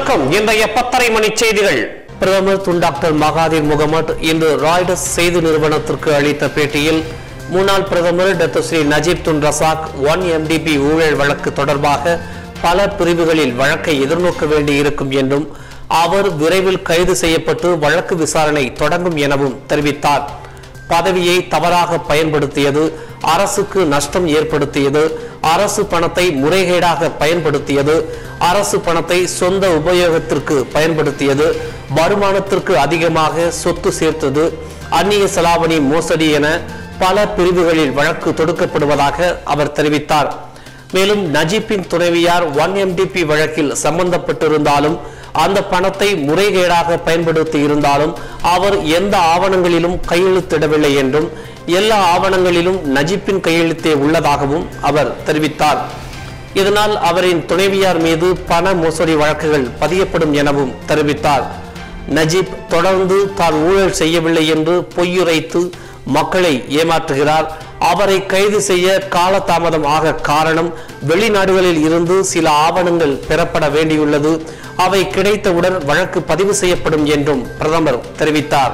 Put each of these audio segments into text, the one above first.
வணக்கம் இன்றைய பத்தரை மணி செய்திகள் பிரதமர் துன் டாக்டர் மகாதீர் முகமது இன்று ராய்டர்ஸ் செய்தி நிறுவனத்திற்கு அளித்த பேட்டியில் முன்னாள் பிரதமர் doctor Seri Najib Tun Razak one MDB ஊழல் வழக்கு தொடர்பாக பல பிரிவுகளில் வழக்கை எதிர்நோக்க வேண்டியிருக்கும் என்றும் அவர் விரைவில் கைது செய்யப்பட்டு வழக்கு விசாரணை தொடங்கும் எனவும் தெரிவித்தார் பதவியை தவறாக பயன்படுத்தியது அரசுக்கு நஷ்டம் ஏற்படுத்தியது அரசு பணத்தை முறைகேடாக பயன்படுத்தியது அரசு பணத்தை சொந்த உபயோகத்திற்கு பயன்படுத்தியது வருமானத்திற்கு அதிகமாக சொத்து சேர்த்தது அந்நிய செலாவணி மோசடி என பல பிரிவுகளில் வழக்கு தொடுக்கப்படுவதாக அவர் தெரிவித்தார் மேலும் நஜீப்பின் துணைவியார் ஒன் எம்டிபி வழக்கில் சம்பந்தப்பட்டிருந்தாலும் அந்த பணத்தை முறைகேடாக பயன்படுத்தி இருந்தாலும் அவர் எந்த ஆவணங்களிலும் கையெழுத்திடவில்லை என்றும் எல்லா ஆவணங்களிலும் நஜீப்பின் கையெழுத்தே உள்ளதாகவும் அவர் தெரிவித்தார் இதனால் அவரின் துணைவியார் மீது பண மோசடி வழக்குகள் பதியப்படும் எனவும் தெரிவித்தார் நஜீப் தொடர்ந்து தான் ஊழல் செய்யவில்லை என்று பொய்யுரைத்து மக்களை ஏமாற்றுகிறார் அவரை கைது செய்ய காலதாமதம் ஆக காரணம் வெளிநாடுகளில் இருந்து சில ஆவணங்கள் பெறப்பட வேண்டியுள்ளது அவை கிடைத்தவுடன் வழக்கு பதிவு செய்யப்படும் என்றும் பிரதமர் தெரிவித்தார்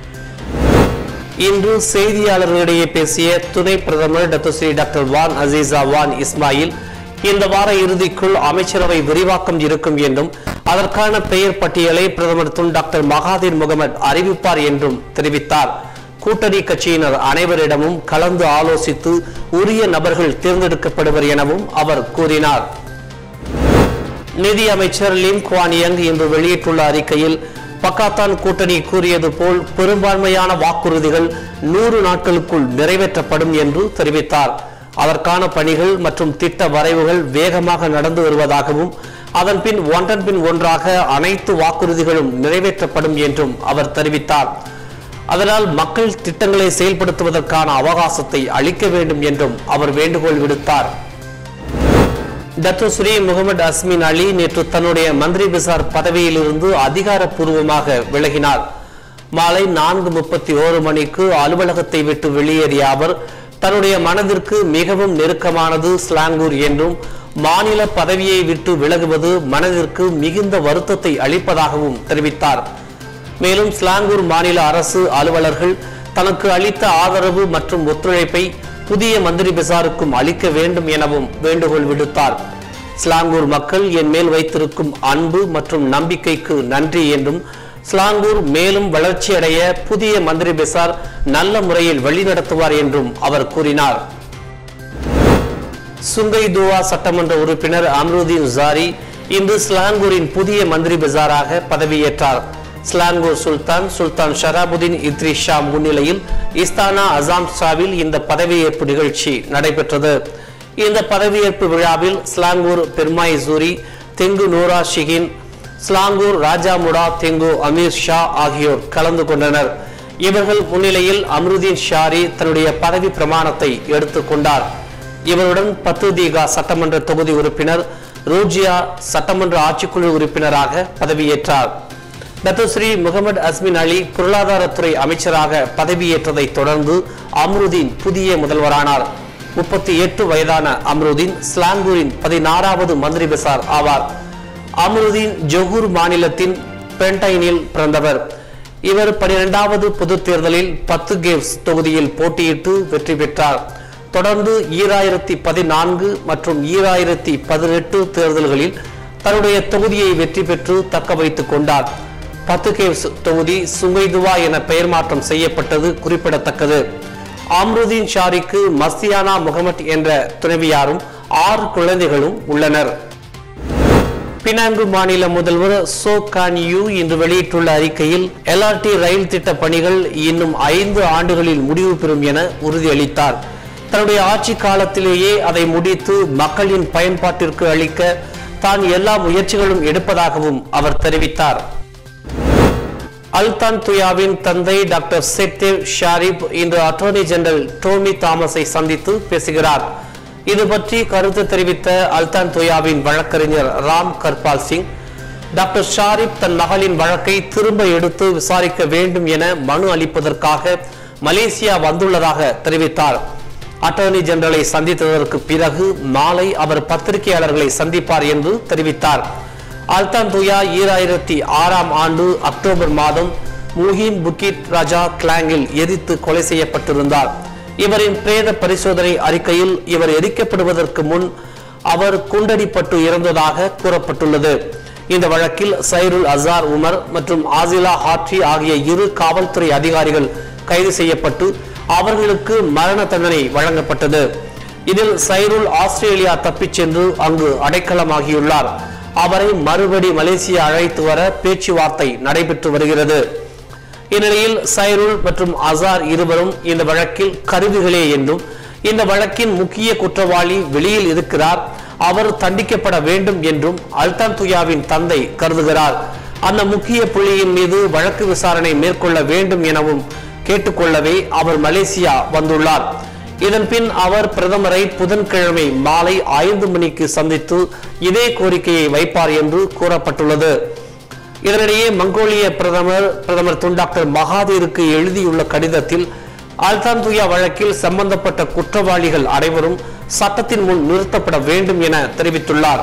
இன்று செய்தியாளர்களிடையே பேசிய துணை பிரதமர் doctor Seri doctor Wan Azizah Wan Ismail இந்த வார இறுதிக்குள் அமைச்சரவை விரிவாக்கம் இருக்கும் என்றும் அதற்கான பெயர் பட்டியலை பிரதமர் துன் டாக்டர் மகாதீர் முகமது அறிவிப்பார் என்றும் தெரிவித்தார் கூட்டணி கட்சியினர் அனைவரிடமும் கலந்து ஆலோசித்து உரிய நபர்கள் தேர்ந்தெடுக்கப்படுவர் எனவும் அவர் கூறினார் நிதி அமைச்சர் லிம் குவான் யங் இன்று வெளியிட்டுள்ள அறிக்கையில் பக்காத்தான் கூட்டணி கூறியது போல் பெரும்பான்மையான வாக்குறுதிகள் நூறு நாட்களுக்குள் நிறைவேற்றப்படும் என்று தெரிவித்தார் அதற்கான பணிகள் மற்றும் திட்ட வரைவுகள் வேகமாக நடந்து வருவதாகவும் அதன் பின் ஒன்றன் பின் ஒன்றாக அனைத்து வாக்குறுதிகளும் நிறைவேற்றப்படும் என்றும் அவர் தெரிவித்தார் அதனால் மக்கள் திட்டங்களை செயல்படுத்துவதற்கான அவகாசத்தை அளிக்க வேண்டும் என்றும் அவர் வேண்டுகோள் விடுத்தார் doctor Seri Mohamed Azmin Ali நேற்று தன்னுடைய மந்திரி பிசார் பதவியிலிருந்து அதிகாரப்பூர்வமாக விலகினார் மாலை நான்கு முப்பத்தி ஓரு மணிக்கு அலுவலகத்தை விட்டு வெளியேறிய அவர் தன்னுடைய மனதிற்கு மிகவும் நெருக்கமானது ஸ்லாங்கூர் என்றும் மாநில பதவியை விட்டு விலகுவது மனதிற்கு மிகுந்த வருத்தத்தை அளிப்பதாகவும் தெரிவித்தார் மேலும் ஸ்லாங்கூர் மாநில அரசு அலுவலர்கள் தனக்கு அளித்த ஆதரவு மற்றும் ஒத்துழைப்பை புதிய மந்திரி பிசாருக்கும் அளிக்க வேண்டும் எனவும் வேண்டுகோள் விடுத்தார் ஸ்லாங்கூர் மக்கள் என் மேல் வைத்திருக்கும் அன்பு மற்றும் நம்பிக்கைக்கு நன்றி என்றும் ஸ்லாங்கூர் மேலும் வளர்ச்சியடைய புதிய மந்திரி பிசார் நல்ல முறையில் வழிநடத்துவார் என்றும் அவர் கூறினார் சுங்கை துவா சட்டமன்ற உறுப்பினர் அம்ருதீன் ஜாரி இன்று ஸ்லாங்கூரின் புதிய மந்திரி பிசாராக பதவியேற்றார் ஸ்லாங்கூர் சுல்தான் சுல்தான் ஷராபுதீன் இத்ரி ஷா முன்னிலையில் இஸ்தானா அசாம் ஷாவில் இந்த பதவியேற்பு நிகழ்ச்சி நடைபெற்றது இந்த பதவியேற்பு விழாவில் Selangor Permaisuri Tengku Norashikin Selangor Raja Muda Tengku Amir Shah ஆகியோர் கலந்து கொண்டனர் இவர்கள் முன்னிலையில் அம்ருதீன் ஷாரி தன்னுடைய பதவி பிரமாணத்தை எடுத்துக்கொண்டார் இவருடன் பத்து தீகா சட்டமன்ற தொகுதி உறுப்பினர் ரூஜியா சட்டமன்ற ஆட்சிக்குழு உறுப்பினராக பதவியேற்றார் doctor Seri Mohamed Azmin Ali பொருளாதாரத்துறை அமைச்சராக பதவியேற்றதை தொடர்ந்து அம்ருதீன் புதிய முதல்வரானார் முப்பத்தி எட்டு வயதான அம்ருதீன் ஸ்லாங்கூரின் பதினாறாவது மந்திரி பிசார் ஆவார் அம்ருதீன் ஜொகூர் மாநிலத்தின் பென்டைனில் பிறந்தவர் இவர் பனிரெண்டாவது பொதுத் தேர்தலில் பத்து கேவ்ஸ் தொகுதியில் போட்டியிட்டு வெற்றி பெற்றார் தொடர்ந்து ஈராயிரத்தி பதினான்கு மற்றும் ஈராயிரத்தி பதினெட்டு தேர்தல்களில் தன்னுடைய தொகுதியை வெற்றி பெற்று தக்க வைத்துக் கொண்டார் பத்து கேவ்ஸ் தொகுதி சுங்கைதுவா என பெயர் மாற்றம் செய்யப்பட்டது குறிப்பிடத்தக்கது அம்ருதீன் ஷாரிக்கு மஸ்தியானா முகமட் என்ற துணைவியாரும் ஆறு குழந்தைகளும் உள்ளனர் பினாங்கு மாநில முதல்வர் சோ கான் யூ இன்று வெளியிட்டுள்ள அறிக்கையில் எல்ஆர்டி ரயில் திட்ட பணிகள் இன்னும் ஐந்து ஆண்டுகளில் முடிவு பெறும் என உறுதியளித்தார் தன்னுடைய ஆட்சி காலத்திலேயே அதை முடித்து மக்களின் பயன்பாட்டிற்கு அளிக்க தான் எல்லா முயற்சிகளும் எடுப்பதாகவும் அவர் தெரிவித்தார் அல்தான் துயாவின் தந்தை டாக்டர் செத்தேவ் ஷாரிப் இன்று அட்டர்னி ஜெனரல் டோமி தாமஸை சந்தித்து பேசுகிறார் இது பற்றி கருத்து தெரிவித்த அல்தான் துயாவின் வழக்கறிஞர் ராம் கர்பால் சிங் டாக்டர் ஷாரிப் தன் மகளின் வழக்கை திரும்ப எடுத்து விசாரிக்க வேண்டும் என மனு அளிப்பதற்காக மலேசியா வந்துள்ளதாக தெரிவித்தார் அட்டர்னி ஜெனரலை சந்தித்ததற்கு பிறகு மாலை அவர் பத்திரிகையாளர்களை சந்திப்பார் என்று தெரிவித்தார் அல்தான் துயா ஈராயிரத்தி ஆறாம் ஆண்டு அக்டோபர் மாதம் முஹிம் புக்கிட் ராஜா கிளாங்கில் எரித்து கொலை செய்யப்பட்டிருந்தார் இவரின் பிரேத பரிசோதனை அறிக்கையில் இவர் எரிக்கப்படுவதற்கு முன் அவர் குண்டடிப்பட்டு இறந்ததாக கூறப்பட்டுள்ளது இந்த வழக்கில் சைருல் அசார் உமர் மற்றும் ஆசிலா ஹாட்ரி ஆகிய இரு காவல்துறை அதிகாரிகள் கைது செய்யப்பட்டு அவர்களுக்கு மரண தண்டனை வழங்கப்பட்டது இதில் சைருல் ஆஸ்திரேலியா தப்பிச் சென்று அங்கு அடைக்கலமாகியுள்ளார் அவரை மறுபடி மலேசியா அழைத்து வர பேச்சுவார்த்தை நடைபெற்று வருகிறது இந்நிலையில் சைருல் மற்றும் அசார் இருவரும் இந்த வழக்கில் கருவிகளே என்றும் இந்த வழக்கின் முக்கிய குற்றவாளி வெளியில் இருக்கிறார் அவர் தண்டிக்கப்பட வேண்டும் என்றும் அல்தான் துயாவின் தந்தை கருதுகிறார் அந்த முக்கிய புள்ளியின் மீது வழக்கு விசாரணை மேற்கொள்ள வேண்டும் எனவும் கேட்டுக்கொள்ளவே அவர் மலேசியா வந்துள்ளார் இதன் பின் அவர் பிரதமரை புதன்கிழமை மாலை ஐந்து மணிக்கு சந்தித்து இதே கோரிக்கையை வைப்பார் என்று கூறப்பட்டுள்ளது இதனிடையே மங்கோலிய பிரதமர் பிரதமர் துன் டாக்டர் மகாதீருக்கு எழுதியுள்ள கடிதத்தில் அல்தான் துயா வழக்கில் சம்பந்தப்பட்ட குற்றவாளிகள் அனைவரும் சட்டத்தின் முன் நிறுத்தப்பட வேண்டும் என தெரிவித்துள்ளார்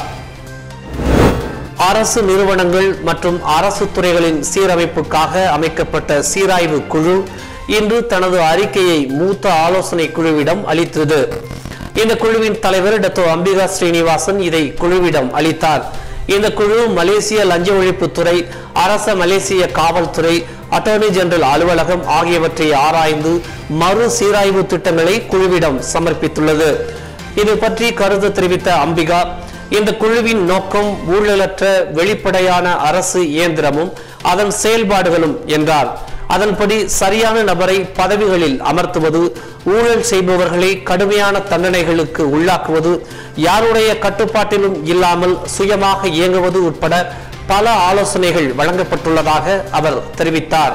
அரசு நிறுவனங்கள் மற்றும் அரசு துறைகளின் சீரமைப்புக்காக அமைக்கப்பட்ட சீராய்வு குழு இன்று தனது அறிக்கையை மூத்த ஆலோசனை குழுவிடம் அளித்தது இந்த குழுவின் தலைவர் டத்தோ அம்பிகா ஸ்ரீனிவாசன் இதை குழுவிடம் அளித்தார் இந்த குழு மலேசிய லஞ்ச ஒழிப்புத்துறை அரச மலேசிய காவல்துறை அட்டர்னி ஜெனரல் அலுவலகம் ஆகியவற்றை ஆராய்ந்து மறு சீராய்வு திட்டங்களை குழுவிடம் சமர்ப்பித்துள்ளது இது பற்றி கருத்து தெரிவித்த அம்பிகா இந்த குழுவின் நோக்கம் ஊழலற்ற வெளிப்படையான அரசு இயந்திரமும் அதன் செயல்பாடுகளும் என்றார் அதன்படி சரியான நபரை பதவிகளில் அமர்த்துவது ஊழல் செய்பவர்களை கடுமையான தண்டனைகளுக்கு உள்ளாக்குவது யாருடைய கட்டுப்பாட்டிலும் இல்லாமல் சுயமாக இயங்குவது உட்பட பல ஆலோசனைகள் வழங்கப்பட்டுள்ளதாக அவர் தெரிவித்தார்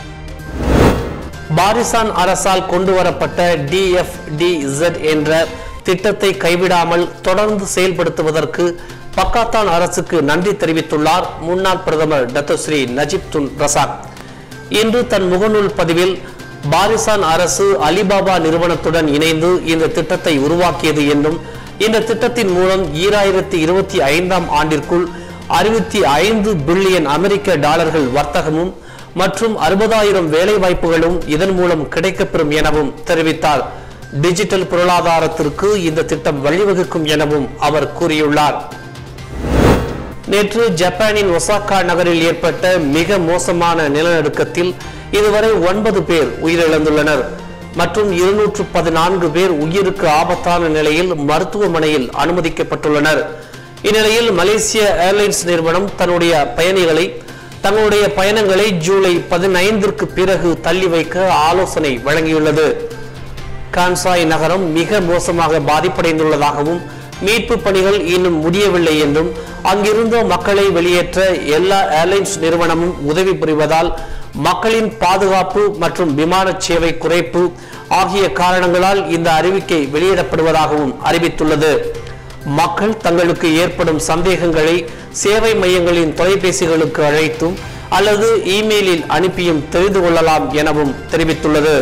பாரிசான் அரசால் கொண்டு வரப்பட்ட டிஎஃப்டிஇசட் என்ற திட்டத்தை கைவிடாமல் தொடர்ந்து செயல்படுத்துவதற்கு பக்காத்தான் அரசுக்கு நன்றி தெரிவித்துள்ளார் முன்னாள் பிரதமர் டத்தோஸ்ரீ நஜிப் துன் ரசாக் இன்று தன் முகநூல் பதிவில் பாரிசான் அரசு அலிபாபா நிறுவனத்துடன் இணைந்து இந்த திட்டத்தை உருவாக்கியது என்றும் இந்த திட்டத்தின் மூலம் ஈராயிரத்தி இருபத்தி ஐந்தாம் ஆண்டிற்குள் அறுபத்தி ஐந்து பில்லியன் அமெரிக்க டாலர்கள் வர்த்தகமும் மற்றும் அறுபதாயிரம் வேலை வாய்ப்புகளும் இதன் மூலம் கிடைக்கப்பெறும் எனவும் தெரிவித்தார் டிஜிட்டல் பொருளாதாரத்திற்கு இந்த திட்டம் வழிவகுக்கும் எனவும் அவர் கூறியுள்ளார் நேற்று ஜப்பானின் ஒசாக்கா நகரில் ஏற்பட்ட மிக மோசமான நிலநடுக்கத்தில் இதுவரை ஒன்பது பேர் உயிரிழந்துள்ளனர் மற்றும் இருநூற்று பதினான்கு பேர் உயிருக்கு ஆபத்தான நிலையில் மருத்துவமனையில் அனுமதிக்கப்பட்டுள்ளனர் இந்நிலையில் மலேசிய ஏர்லைன்ஸ் நிறுவனம் தன்னுடைய பயணிகளை தங்களுடைய பயணங்களை ஜூலை பதினைந்திற்கு பிறகு தள்ளி வைக்க ஆலோசனை வழங்கியுள்ளது கான்சாய் நகரம் மிக மோசமாக பாதிப்படைந்துள்ளதாகவும் மீட்பு பணிகள் இன்னும் முடியவில்லை என்றும் அங்கிருந்த மக்களை வெளியேற்ற எல்லா ஏர்லைன்ஸ் நிறுவனமும் உதவி புரிவதால் மக்களின் பாதுகாப்பு மற்றும் விமான சேவை குறைப்பு ஆகிய காரணங்களால் இந்த அறிவிக்கை வெளியிடப்படுவதாகவும் அறிவித்துள்ளது மக்கள் தங்களுக்கு ஏற்படும் சந்தேகங்களை சேவை மையங்களின் தொலைபேசிகளுக்கு அழைத்தும் அல்லது இமெயிலில் அனுப்பியும் தெரிந்து கொள்ளலாம் எனவும் தெரிவித்துள்ளது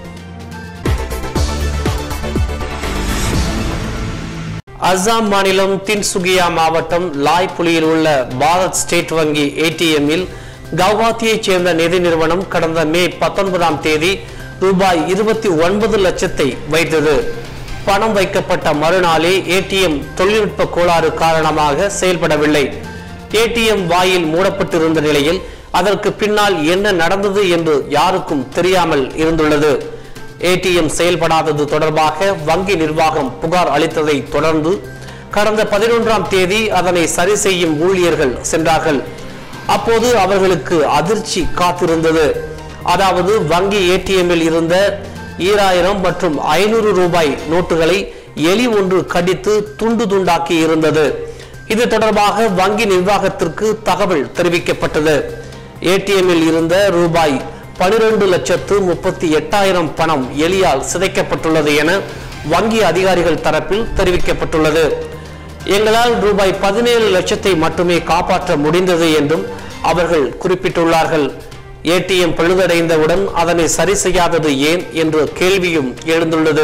அஸ்ஸாம் மாநிலம் தின்சுகியா மாவட்டம் லாய்புலியில் உள்ள பாரத் ஸ்டேட் வங்கி ஏடிஎம்மில் கவுஹாத்தியைச் சேர்ந்த நிதி நிறுவனம் கடந்த மே பத்தொன்பதாம் தேதி ரூபாய் இருபத்தி ஒன்பது லட்சத்தை வைத்தது பணம் வைக்கப்பட்ட மறுநாளே ஏடிஎம் தொழில்நுட்ப கோளாறு காரணமாக செயல்படவில்லை ஏடிஎம் வாயில் மூடப்பட்டிருந்த நிலையில் அதற்கு பின்னால் என்ன நடந்தது என்று யாருக்கும் தெரியாமல் இருந்துள்ளது ஏடிஎம் செயல்படாதது தொடர்பாக வங்கி நிர்வாகம் புகார் அளித்ததை தொடர்ந்து கடந்த பதினொன்றாம் தேதி அதனை சரி செய்யும் ஊழியர்கள் சென்றார்கள் அப்போது அவர்களுக்கு அதிர்ச்சி காத்திருந்தது அதாவது வங்கி ஏடிஎம்மில் இருந்த ஈராயிரம் மற்றும் ஐநூறு ரூபாய் நோட்டுகளை எலி ஒன்று கடித்து துண்டு துண்டாக்கி இருந்தது இது தொடர்பாக வங்கி நிர்வாகத்திற்கு தகவல் தெரிவிக்கப்பட்டது ஏடிஎம்மில் இருந்த ரூபாய் பனிரெண்டு லட்சத்து முப்பத்தி எட்டாயிரம் பணம் எலியால் சிதைக்கப்பட்டுள்ளது என வங்கி அதிகாரிகள் தரப்பில் தெரிவிக்கப்பட்டுள்ளது எங்களால் ரூபாய் பதினேழு லட்சத்தை மட்டுமே காப்பாற்ற முடிந்தது என்றும் அவர்கள் குறிப்பிட்டுள்ளார்கள் ஏடிஎம் பழுதடைந்தவுடன் அதனை சரி செய்யாதது ஏன் என்ற கேள்வியும் எழுந்துள்ளது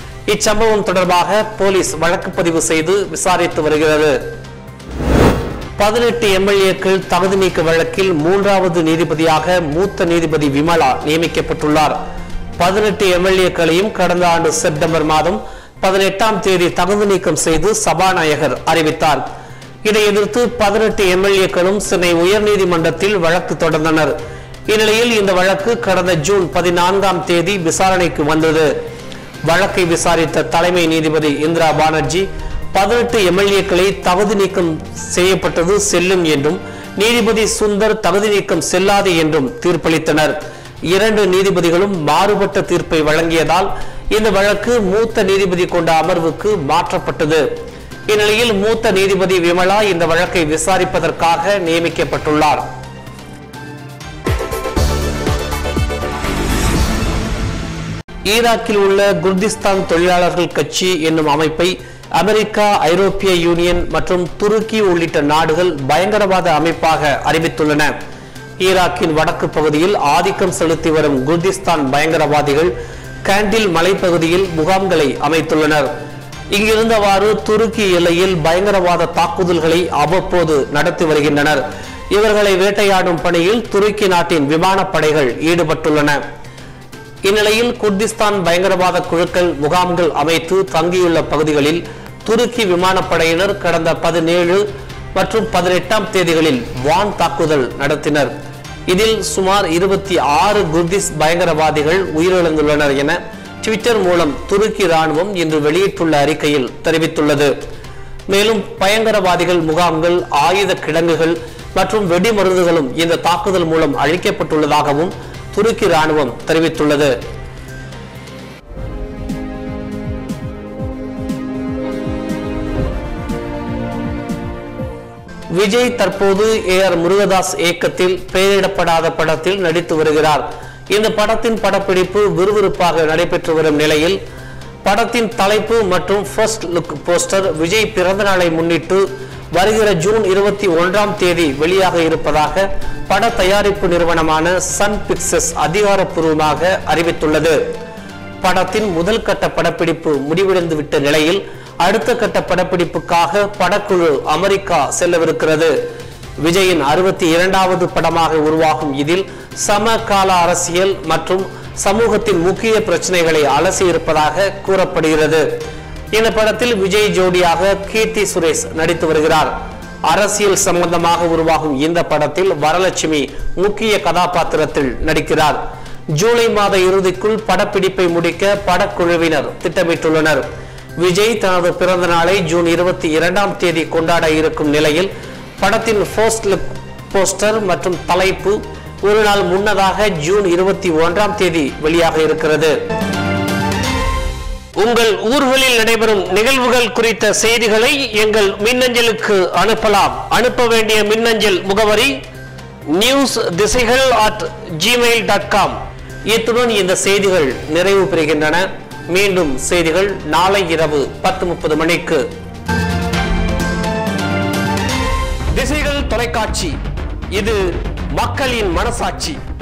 இச்சம்பவம் தொடர்பாக போலீஸ் வழக்கு பதிவு செய்து விசாரித்து வருகிறது பதினெட்டு எம்எல்ஏக்கள் தகுதி நீக்க வழக்கில் மூன்றாவது நீதிபதியாக மூத்த நீதிபதி விமலா நியமிக்கப்பட்டுள்ளார் பதினெட்டு எம்எல்ஏக்களையும் கடந்த ஆண்டு செப்டம்பர் மாதம் பதினெட்டாம் தேதி தகுதி நீக்கம் செய்து சபாநாயகர் அறிவித்தார் இதை எதிர்த்து பதினெட்டு எம்எல்ஏக்களும் சென்னை உயர்நீதிமன்றத்தில் வழக்கு தொடர்ந்தனர் இந்நிலையில் இந்த வழக்கு கடந்த ஜூன் பதினான்காம் தேதி விசாரணைக்கு வந்தது வழக்கை விசாரித்த தலைமை நீதிபதி இந்திரா பானர்ஜி பதினெட்டு எம்எல்ஏக்களை தகுதி நீக்கம் செய்யப்பட்டது செல்லும் என்றும் நீதிபதி சுந்தர் தகுதி நீக்கம் செல்லாது என்றும் தீர்ப்பளித்தனர் இரண்டு நீதிபதிகளும் மாறுபட்ட தீர்ப்பை வழங்கியதால் இந்த வழக்கு மூத்த நீதிபதி கொண்ட அமர்வுக்கு மாற்றப்பட்டது இந்நிலையில் மூத்த நீதிபதி விமலா இந்த வழக்கை விசாரிப்பதற்காக நியமிக்கப்பட்டுள்ளார் ஈராக்கில் உள்ள குர்திஸ்தான் தொழிலாளர்கள் கட்சி என்னும் அமைப்பை அமெரிக்கா ஐரோப்பிய யூனியன் மற்றும் துருக்கி உள்ளிட்ட நாடுகள் பயங்கரவாத அமைப்பாக அறிவித்துள்ளன ஈராக்கின் வடக்கு பகுதியில் ஆதிக்கம் செலுத்தி வரும் குர்திஸ்தான் பயங்கரவாதிகள் கேண்டில் மலைப்பகுதியில் முகாம்களை அமைத்துள்ளனர் இங்கிருந்தவாறு துருக்கி எல்லையில் பயங்கரவாத தாக்குதல்களை அவ்வப்போது நடத்தி வருகின்றனர் இவர்களை வேட்டையாடும் பணியில் துருக்கி நாட்டின் விமானப்படைகள் ஈடுபட்டுள்ளன இந்நிலையில் குர்திஸ்தான் பயங்கரவாத குழுக்கள் முகாம்கள் அமைத்து தங்கியுள்ள பகுதிகளில் துருக்கி விமானப்படையினர் கடந்த பதினேழு மற்றும் பதினெட்டாம் தேதிகளில் வான் தாக்குதல் நடத்தினர் இதில் சுமார் இருபத்தி ஆறு குர்திஸ் பயங்கரவாதிகள் உயிரிழந்துள்ளனர் என ட்விட்டர் மூலம் துருக்கி ராணுவம் இன்று வெளியிட்டுள்ள அறிக்கையில் தெரிவித்துள்ளது மேலும் பயங்கரவாதிகள் முகாம்கள் ஆயுத கிடங்குகள் மற்றும் வெடிமருந்துகளும் இந்த தாக்குதல் மூலம் அழிக்கப்பட்டுள்ளதாகவும் துருக்கி ராணுவம் தெரிவித்துள்ளது விஜய் தற்போது ஏ ஆர் முருகதாஸ் இயக்கத்தில் பெயரிடப்படாத படத்தில் நடித்து வருகிறார் இந்த படத்தின் படப்பிடிப்பு விறுவிறுப்பாக நடைபெற்று வரும் நிலையில் படத்தின் தலைப்பு மற்றும் ஃபர்ஸ்ட் லுக் போஸ்டர் விஜய் பிறந்த நாளை முன்னிட்டு வருகிற ஜூன் இருபத்தி ஒன்றாம் தேதி வெளியாக இருப்பதாக பட தயாரிப்பு நிறுவனமான சன் பிக்சர்ஸ் அதிகாரப்பூர்வமாக அறிவித்துள்ளது படத்தின் முதல் கட்ட படப்பிடிப்பு முடிவடைந்து விட்ட நிலையில் அடுத்த கட்ட படப்பிடிப்புக்காக படக்குழு அமெரிக்கா செல்லவிருக்கிறது விஜயின் அறுபத்தி இரண்டாவது படமாக உருவாகும் இதில் சமகால அரசியல் மற்றும் சமூகத்தின் முக்கிய பிரச்சனைகளை அலசி இருப்பதாக கூறப்படுகிறது இந்த படத்தில் விஜய் ஜோடியாக கீர்த்தி சுரேஷ் நடித்து வருகிறார் அரசியல் சம்பந்தமாக உருவாகும் இந்த படத்தில் வரலட்சுமி முக்கிய கதாபாத்திரத்தில் நடிக்கிறார் ஜூலை மாத இறுதிக்குள் படப்பிடிப்பை முடிக்க படக்குழுவினர் திட்டமிட்டுள்ளனர் விஜய் தனது பிறந்த நாளை ஜூன் இருபத்தி இரண்டாம் தேதி கொண்டாட இருக்கும் நிலையில் படத்தின் ஃபர்ஸ்ட் லுக் போஸ்டர் மற்றும் தலைப்பு ஒரு நாள் முன்னதாக ஜூன் இருபத்தி ஒன்றாம் தேதி வெளியாக இருக்கிறது உங்கள் ஊர்களில் நடைபெறும் நிகழ்வுகள் குறித்த செய்திகளை எங்கள் மின்னஞ்சலுக்கு அனுப்பலாம் அனுப்ப வேண்டிய மின்னஞ்சல் முகவரி நியூஸ் திசைகள் அட் ஜிமெயில் டாட் காம் இத்துடன் இந்த செய்திகள் நிறைவு பெறுகின்றன மீண்டும் செய்திகள் நாளை இரவு பத்து முப்பது மணிக்கு திசைகள் தொலைக்காட்சி இது மக்களின் மனசாட்சி